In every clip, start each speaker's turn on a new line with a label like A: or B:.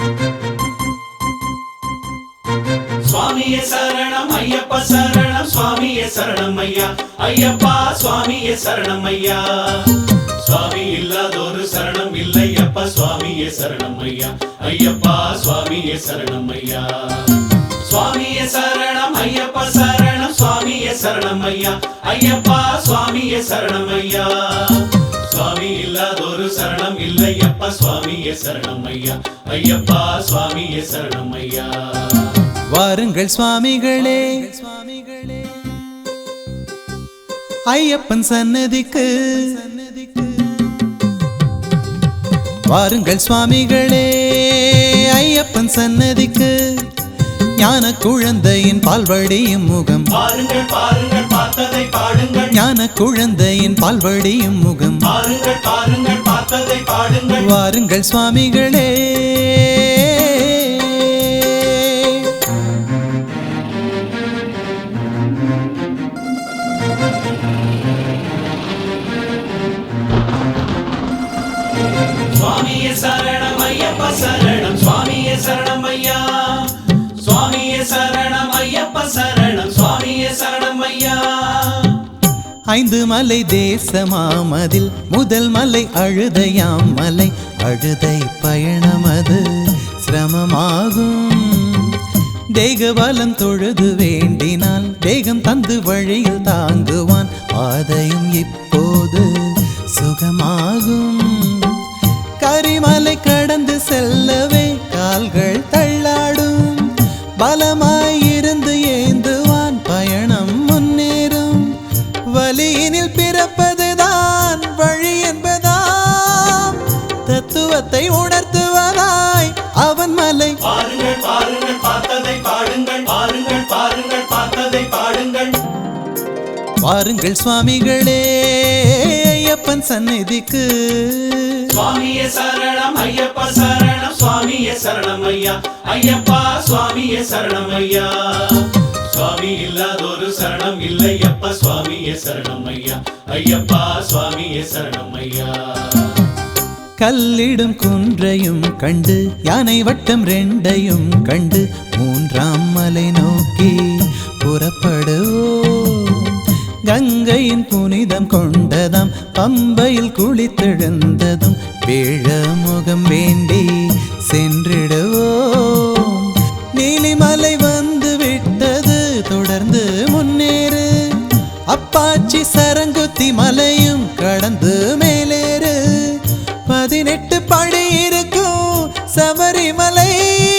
A: சுவாமியே சரணம் ஐயப்ப சரணம் சுவாமியே சரணம் ஐயா ஐயப்பா சுவாமியே சரணம் ஐயா சுவாமி இல்லாதொரு சரணம் இல்லை அப்பா சுவாமியே சரணம் ஐயா ஐயப்பா சுவாமியே சரணம் ஐயா சுவாமியே சரணம் ஐயப்ப சரணம் சுவாமியே சரணம் ஐயா ஐயப்பா சுவாமியே சரணம் ஐயா சுவாமி இல்லாதொரு சரணம் இல்லை அப்பா சுவாமியே சரணம் ஐயா ஐயப்பா சுவாமியே சரணம் ஐயா
B: வாருங்கள் சுவாமிகளே ஐயப்பன் சன்னதிக்கு வாருங்கள் சுவாமிகளே ஐயப்பன் சன்னதிக்கு ஞான குழந்தையின் பால்வடியும் முகம்
A: பாருங்கள் பாருங்கள் பார்த்ததை பாடுங்கள்
B: ஞான குழந்தையின் பால்வடியும் முகம்
A: பாருங்கள் பாருங்கள் பார்த்ததை பாடுங்கள்
B: வாருங்கள் சுவாமிகளே
A: சுவாமியே சரணம் ஐயப்ப சரணம் சுவாமியே சரணம் ஐயா சுவாமியே சரணம் ஐயப்ப சரணம் சுவாமியே சரணம் ஐயா
B: ஐந்து மலை தேசமாமதில் முதல் மலை அழுதையாம் மலை அழுதை பயணமது சிரமமாகும் தேக பலம் தொழுது வேண்டினால் தேகம் தந்து வழியில் தாங்குவான் பாதையும் இப்போது சுகமாகும் கரிமலை கடந்து செல்லவே கால்கள் தள்ளாடும் பலமாயிருந்து ஏந்துவான் பயணம் முன்னேறும் வலியினில் பிறப்பதுதான் வழி என்பதாம் தத்துவத்தை உணர்த்துவதாய் அவன் மலை
A: பாருங்கள் பாருங்கள் பார்த்ததை பாடுங்கள் பாருங்கள் பாருங்கள் பார்த்ததை பாடுங்கள்
B: வாருங்கள் சுவாமிகளே ஐயப்பன் சந்நிதிக்கு
A: சுவாமியே சரணம் ஐயப்ப சரணம் சுவாமியே சரணம் ஐயா ஐயப்பா சுவாமியே சரணம் ஐயா சுவாமி இல்லாதொரு சரணம் இல்லை அப்பா சுவாமியே சரணம் ஐயா ஐயப்பா சுவாமியே சரணம் ஐயா
B: கல்லிடும் குன்றையும் கண்டு யானை வட்டம் ரெண்டையும் கண்டு மூன்றாம் மலை நோக்கி புறப்படுவோம் கங்கையின் புனிதம் கொண்டதாம் பம்பையில் குளித்தெழுந்ததும் வேழ முகம் வேண்டி சென்றிடுவோம் நீலிமலை வந்து விட்டது தொடர்ந்து முன்னேறு அப்பாச்சி சரங்குத்தி மலையும் கடந்து மேலேறு பதினெட்டு படி இருக்கும் சபரிமலை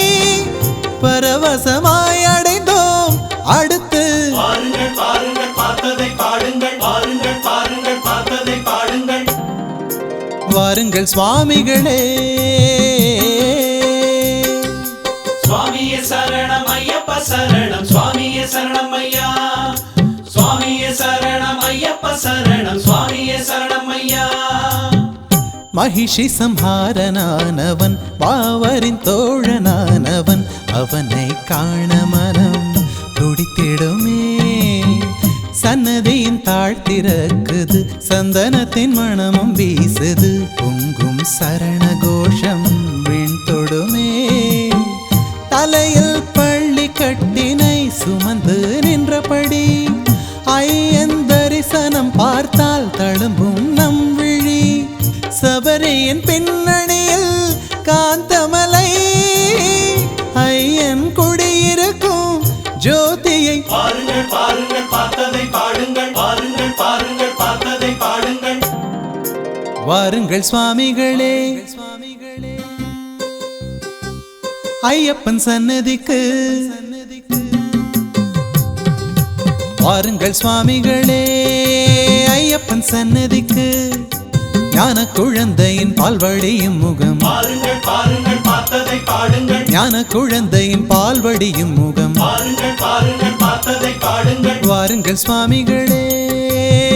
B: பரவசமாய் அடைந்தோம் அடுத்து
A: பாருங்கள் பாருங்கள் பார்த்ததை பாடுங்கள் பாருங்கள் பாருங்கள் பார்த்ததை பாடுங்கள்
B: வாருங்கள் சுவாமிகளே
A: சுவாமியே சரணம் ஐயப்ப சரணம் சுவாமியே சரணம் ஐயா சுவாமியே சரணம் ஐயப்ப சரணம் சுவாமியே சரணம் ஐயா
B: மகிஷி சம்ஹாரனானவன் பாவரின் தோழனானவன் அவனை காண மனம் துடித்திடுமே சன்னதியின் தாழ்த்திறக்குது சந்தனத்தின் மணமும் வீசுது பொங்கும் சரண கோஷம் விண் தொடுமே தலையில் பள்ளி கட்டினை சுமந்து நின்றபடி ஐயன் தரிசனம் பார்த்தால் தழும்பும் நம் விழி சபரியின் பின்னணியில் காந்தமலை ஐயன் குடியிருக்கும் ஜோதியை
A: பாருங்கள் பாருங்கள் பார்த்ததை பாடுங்கள் பாருங்கள் பாருங்கள் பார்த்ததை பாடுங்கள்
B: வாருங்கள் சுவாமிகளே ஐயப்பன் சன்னதிக்கு வாருங்கள் சுவாமிகளே ஐயப்பன் சன்னதிக்கு ஞான குழந்தையின் பால்வடியும் முகம்
A: பாருங்கள் பாருங்கள் பார்த்ததை பாடுங்கள்
B: ஞான குழந்தையின் பால்வடியும் முகம்
A: பாருங்கள் பாருங்கள் பார்த்ததை பாடுங்கள்
B: வாருங்கள் சுவாமிகளே